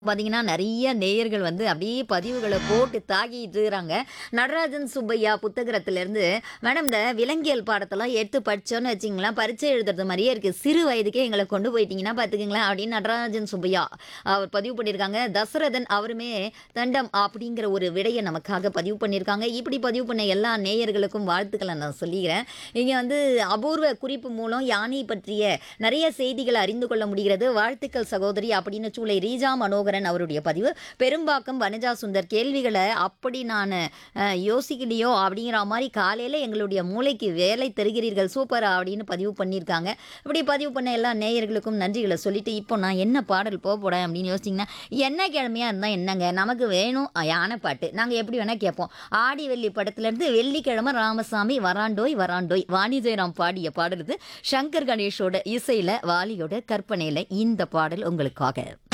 பார்த்தீங்கன்னா, நெறைய நேயர்கள் வந்து அப்படியே பதிவுகள போட்டு தாக்கிட்டு இருக்கிறாங்க. நடராஜன் சுப்பையா புத்தகத்திலருந்து, மேடம் இந்த விலங்கியல் பாடத்தெல்லாம் எடுத்து படிச்சோன்னு வச்சுக்கங்களேன், பரீட்சை எழுதுறது மாரியே இருக்கு. சிறு வயதுக்கே எங்கள கொண்டு போயிட்டீங்கன்னா பார்த்துக்கங்களேன் அப்படின்னு நடராஜன் சுப்பையா அவர் பதிவு பண்ணியிருக்காங்க. தசரதன் அவருமே தண்டம் அப்படிங்கிற ஒரு விடைய நமக்காக பதிவு பண்ணியிருக்காங்க. இப்படி பதிவு பண்ண எல்லா நேயர்களுக்கும் வாழ்த்துக்கள நான் சொல்லிக்கிறேன். இங்க வந்து அபூர்வ குறிப்பு மூலம் யானை பற்றிய நெறைய செய்திகள அறிந்து கொள்ள முடிகிறது. வாழ்த்துக்கள் சகோதரி அப்படின்னு சூளை ரீஜா மனோகரன் அவருடைய பதிவு. பெரும்பாக்கம் வனஜா சுந்தர் கேள்விகள அப்படி நானு அ யோசிக்கலையோ அப்படிங்கிற மாரி காலையில எங்களுடைய மூளைக்கு வேலை தருகிறீர்கள் சூப்பர் அப்படின்னு பதிவு பண்ணியிருக்காங்க. இப்படி பதிவு பண்ண எல்லா நேயர்களுக்கும் நன்றிகள சொல்லிட்டு, இப்போ நான் என்ன பாடல் போ போறேன் அப்படின்னு யோசிச்சீங்கன்னா, என்ன கிழமையா இருந்தா என்னங்க, நமக்கு வேணும் யானை பாட்டு. நாங்க எப்படி வேணா கேட்போம். ஆடி வெள்ளி படத்துலருந்து வெள்ளிக்கிழமை ராமசாமி வராண்டோய் வராண்டோய் வாணி ஜெயராம் பாடிய பாடல் இது. சங்கர் கணேஷோட இசையில, வாலியோட கற்பனையில இந்த பாடல் உங்களுக்காக.